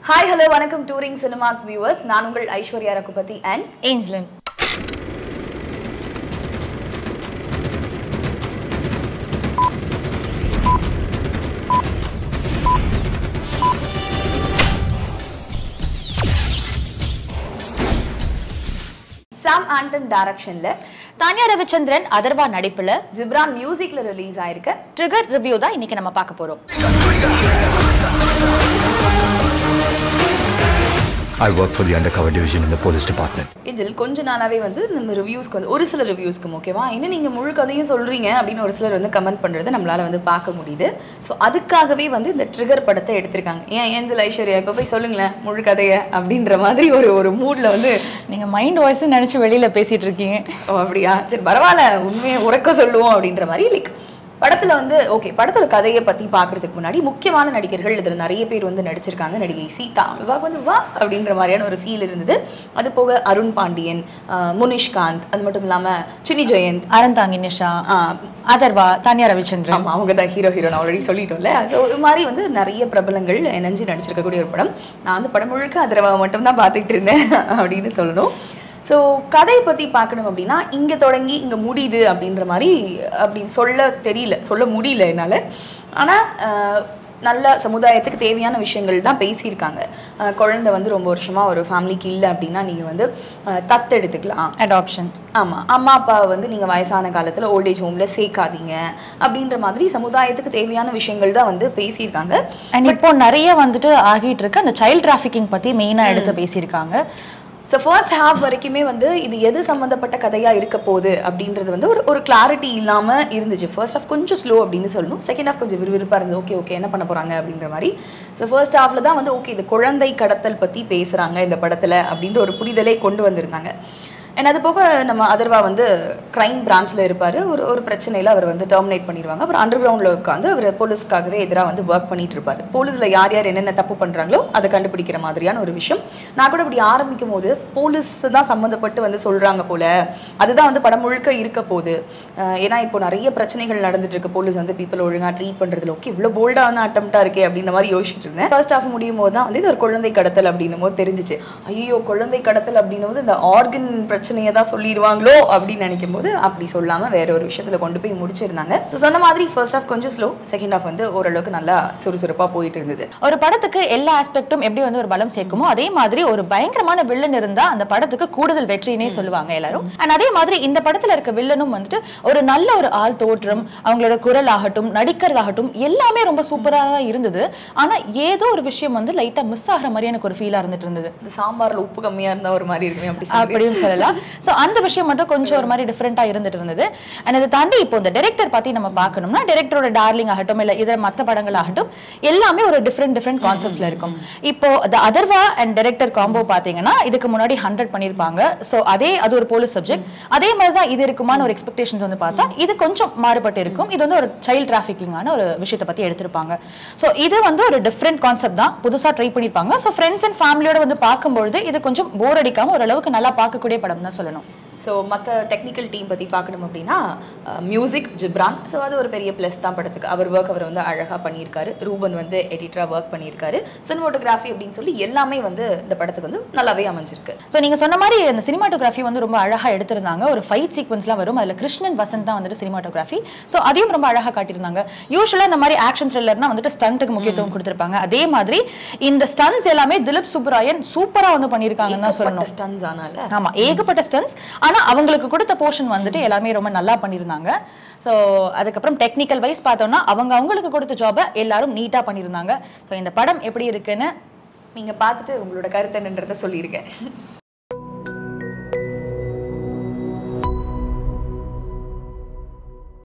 Hi hello வணக்கம் touring cinemas viewers நான் உங்கள் ஐஸ்வர்யா ரகுபதி அண்ட் ஏஞ்சலன் சாம் ஆண்டன் டைரக்ஷன்ல தானியா ரவிச்சந்திரன் அதர்வா நடிப்புல ஜிப்ரான் மியூசிக்ல ரிலீஸ் ஆயிருக்க ட்ரிகர் ரிவ்யூ தான் இன்னைக்கு நம்ம பார்க்க போறோம் I work for the undercover division in the police department. இதில் கொஞ்ச நாளாவே வந்து நம்ம ரிவ்யூஸ்க்கு வந்து ஒரு சில ரிவ்யூஸ்க்கு ஓகேவா என்ன நீங்க முழு கதையும் சொல்றீங்க அப்படின்னு ஒரு சிலர் வந்து கமெண்ட் பண்றதை நம்மளால வந்து பார்க்க முடியுது ஸோ அதுக்காகவே வந்து இந்த ட்ரிகர் படத்தை எடுத்திருக்காங்க ஏன் ஏஞ்சல் ஐஸ்வர்யாவுக்கு போய் சொல்லுங்களேன் முழு கதையை அப்படின்ற மாதிரி ஒரு ஒரு மூட்ல வந்து நீங்க மைண்ட் வாய்ஸ் நினைச்சு வெளியில பேசிட்டு இருக்கீங்க ஓ அப்படியா சரி பரவாயில்ல உண்மையை உறக்க சொல்லுவோம் அப்படின்ற மாதிரி லைக் படத்துல வந்து ஓகே படத்தோட கதையை பத்தி பார்க்கறதுக்கு முன்னாடி முக்கியமான நடிகர்கள் இதுல நிறைய பேர் வந்து நடிச்சிருக்காங்க நடிகை சீதா வா வந்து வா அப்படின்ற மாதிரியான ஒரு ஃபீல் இருந்தது அது போக அருண் பாண்டியன் ஆஹ் முனிஷ்காந்த் அது மட்டும் இல்லாம சினி ஜெயந்த் அறந்தாங்கி நிஷா ஆஹ் அதர்வா தானியா ரவிச்சந்திரன் ஆமா அவங்க தான் ஹீரோ ஹீரோ நான் ஆல்ரெடி சொல்லிட்டோம்ல ஸோ இது மாதிரி வந்து நிறைய பிரபலங்கள் இணைஞ்சு நடிச்சிருக்கக்கூடிய ஒரு படம் நான் வந்து படம் முழுக்க அதிரவா மட்டும் தான் பார்த்துக்கிட்டு இருந்தேன் அப்படின்னு சொல்லணும் ஸோ கதை பற்றி பார்க்கணும் அப்படின்னா இங்கே தொடங்கி இங்கே முடியுது அப்படின்ற மாதிரி அப்படி சொல்ல தெரியல சொல்ல முடியல என்னால் ஆனால் நல்ல சமுதாயத்துக்கு தேவையான விஷயங்கள் தான் பேசியிருக்காங்க அஹ் குழந்தை வந்து ரொம்ப வருஷமாக ஒரு ஃபேமிலிக்கு இல்லை அப்படின்னா நீங்கள் வந்து அஹ் தத்தெடுத்துக்கலாம் அடாப்ஷன் ஆமாம் அம்மா அப்பாவை வந்து நீங்கள் வயசான காலத்தில் ஓல்டேஜ் ஹோமில் சேர்க்காதீங்க அப்படின்ற மாதிரி சமுதாயத்துக்கு தேவையான விஷயங்கள் தான் வந்து பேசியிருக்காங்க அண்ட் இப்போ நிறைய வந்துட்டு ஆகிட்டு இருக்கு அந்த சைல்ட் டிராஃபிக்கிங் பத்தி மெயினா எடுத்து பேசியிருக்காங்க ஸோ ஃபர்ஸ்ட் ஹாஃப் வரைக்குமே வந்து இது எது சம்மந்தப்பட்ட கதையாக இருக்க போகுது அப்படின்றது வந்து ஒரு ஒரு கிளாரிட்டி இல்லாமல் இருந்துச்சு ஃபர்ஸ்ட் ஹாஃப் கொஞ்சம் ஸ்லோ அப்படின்னு சொல்லணும் செகண்ட் ஹாஃப் கொஞ்சம் விறுவிறுப்பாக இருந்தது ஓகே ஓகே என்ன பண்ண போகிறாங்க அப்படின்ற மாதிரி ஸோ ஃபர்ஸ்ட் ஹாஃபில் தான் வந்து ஓகே இது குழந்தை கடத்தல் பற்றி பேசுகிறாங்க இந்த படத்தில் அப்படின்ற ஒரு புரிதலை கொண்டு வந்திருந்தாங்க அண்ட் அது போக நம்ம அதர்வா வந்து க்ரைம் பிரான்ச்சில் இருப்பார் ஒரு ஒரு பிரச்சனையில் அவர் வந்து டெர்மினேட் பண்ணிடுவாங்க அப்புறம் அண்டர் கிரவுண்டில் உட்காந்து அவர் போலீஸ்க்காகவே எதிராக வந்து ஒர்க் பண்ணிட்டு இருப்பார் போலீஸில் யார் யார் என்னென்ன தப்பு பண்ணுறாங்களோ அதை கண்டுபிடிக்கிற மாதிரியான ஒரு விஷயம் நான் கூட இப்படி ஆரம்பிக்கும் போது போலீஸ் தான் சம்மந்தப்பட்டு வந்து சொல்கிறாங்க போல அதுதான் வந்து படம் முழுக்க இருக்க போகுது அஹ் ஏன்னா இப்போ நிறைய பிரச்சனைகள் நடந்துட்டு இருக்கு போலீஸ் வந்து பீப்பிள் ஒழுங்காக ட்ரீட் பண்ணுறதுல ஓகே இவ்வளோ போல்டான அட்டம்ப்டாக இருக்கே அப்படின்ற மாதிரி யோசிச்சுட்டு இருந்தேன் ஃபர்ஸ்ட் ஹாஃப் முடியும் போது தான் வந்து இது ஒரு குழந்தை கடத்தல் அப்படின்னும் போது தெரிஞ்சிச்சு ஐயோ குழந்தை கடத்தல் அப்படின்னும் போது இந்த ஆர்கன் பிரச்சனையை தான் சொல்லிடுவாங்களோ அப்படின்னு நினைக்கும் போது அப்படி சொல்லாமல் வேற ஒரு விஷயத்தில் கொண்டு போய் முடிச்சிருந்தாங்க So, சொன்ன மாதிரி ஃபர்ஸ்ட் ஹாஃப் கொஞ்சம் ஸ்லோ செகண்ட் ஹாஃப் வந்து ஓரளவுக்கு நல்லா சுறுசுறுப்பாக போயிட்டு இருந்தது ஒரு படத்துக்கு எல்லா ஆஸ்பெக்டும் எப்படி வந்து ஒரு பலம் சேர்க்குமோ அதே மாதிரி ஒரு பயங்கரமான வில்லன் இருந்தா அந்த படத்துக்கு கூடுதல் வெற்றினே சொல்லுவாங்க எல்லாரும் அண்ட் அதே மாதிரி இந்த படத்துல இருக்க வில்லனும் வந்துட்டு ஒரு நல்ல ஒரு ஆள் தோற்றம் அவங்களோட குரல் ஆகட்டும் நடிக்கிறதாகட்டும் எல்லாமே ரொம்ப சூப்பரா தான் இருந்தது ஆனா ஏதோ ஒரு விஷயம் வந்து லைட்டா மிஸ் ஆகிற மாதிரி எனக்கு ஒரு ஃபீலா இருந்துட்டு இருந்தது இந்த சாம்பாரில் உப்பு கம்மியாக இருந்தால் ஒரு மாதிரி இருக்குமே அப்படி சொல்லி அப்படின்னு சொல்லலாம் சோ அந்த விஷயம் மட்டும் கொஞ்சம் ஒரு மாதிரி டிஃப்ரெண்டா இருந்துட்டு இருந்தது அண்ட் அதை தாண்டி இப்போ இந்த டைரக்டர் பத்தி நம்ம பார்க்கணும்னா டைரக்டரோட டார்லிங் ஆகட்டும் இல்ல இதர மத்த படங்கள் ஆகட்டும் எல்லாமே ஒரு டிஃப்ரெண்ட் டிஃப்ரெண்ட் கான்செப்ட்ல இருக்கும் இப்போ the Atharvaa and director combo பாத்தீங்கன்னா இதுக்கு முன்னாடி ஹண்ட்ரட் பண்ணிருப்பாங்க சோ அதே அது ஒரு போலீஸ் சப்ஜெக்ட் அதே மாதிரி தான் இது இருக்குமான ஒரு எக்ஸ்பெக்டேஷன்ஸ் வந்து பார்த்தா இது கொஞ்சம் மாறுபட்டு இருக்கும் இது வந்து ஒரு சைல்ட் டிராஃபிக்கிங்கான ஒரு விஷயத்தை பத்தி எடுத்திருப்பாங்க சோ இது வந்து ஒரு டிஃப்ரெண்ட் கான்செப்ட் தான் புதுசா ட்ரை பண்ணிருப்பாங்க சோ ஃப்ரெண்ட்ஸ் அண்ட் ஃபேமிலியோட வந்து பார்க்கும்பொழுது இது கொஞ்சம் போர் அடிக்காம ஓரளவுக்கு நல்லா பார்க்கக்கூடிய படம் தான் சொல்லணும் ஸோ மற்ற டெக்னிக்கல் டீம் பற்றி பார்க்கணும் அப்படின்னா மியூசிக் ஜிப்ரான் ஸோ அது ஒரு பெரிய ப்ளஸ் தான் படத்துக்கு அவர் ஒர்க் அவர் வந்து அழகாக பண்ணியிருக்காரு ரூபன் வந்து எடிட்டராக ஒர்க் பண்ணியிருக்காரு சினிமோட்டோகிராஃபி அப்படின்னு சொல்லி எல்லாமே வந்து இந்த படத்துக்கு வந்து நல்லாவே அமைஞ்சிருக்கு ஸோ நீங்க சொன்ன மாதிரி அந்த சினிமாட்டோகிராஃபி வந்து ரொம்ப அழகா எடுத்திருந்தாங்க ஒரு ஃபைட் சீக்வன்ஸ்லாம் வரும் அதுல கிருஷ்ணன் வசந்த் தான் வந்துட்டு சினிமாட்டோகிராஃபி ஸோ அதையும் ரொம்ப அழகா காட்டியிருந்தாங்க யூஸ்வலா இந்த மாதிரி ஆக்ஷன் த்ரில்லர்னா வந்துட்டு ஸ்டண்ட்டுக்கு முக்கியத்துவம் கொடுத்திருப்பாங்க அதே மாதிரி இந்த ஸ்டன்ஸ் எல்லாமே திலீப் சுப்புராயன் சூப்பரா வந்து பண்ணியிருக்காங்கன்னு தான் சொல்லணும் ஸ்டன்ஸ் ஆனால ஆமா ஏகப்பட்ட ஸ்டன்ஸ் ஆனா அவங்களுக்கு கொடுத்த போர்ஷன் வந்துட்டு எல்லாமே ரொம்ப நல்லா பண்ணியிருந்தாங்க ஸோ அதுக்கப்புறம் டெக்னிக்கல் வைஸ் பார்த்தோம்னா அவங்க அவங்களுக்கு கொடுத்த ஜாபை எல்லாரும் நீட்டா பண்ணியிருந்தாங்க ஸோ இந்த படம் எப்படி இருக்குன்னு நீங்கள் பார்த்துட்டு உங்களோட கருத்து என்னன்றதை சொல்லியிருக்கேன்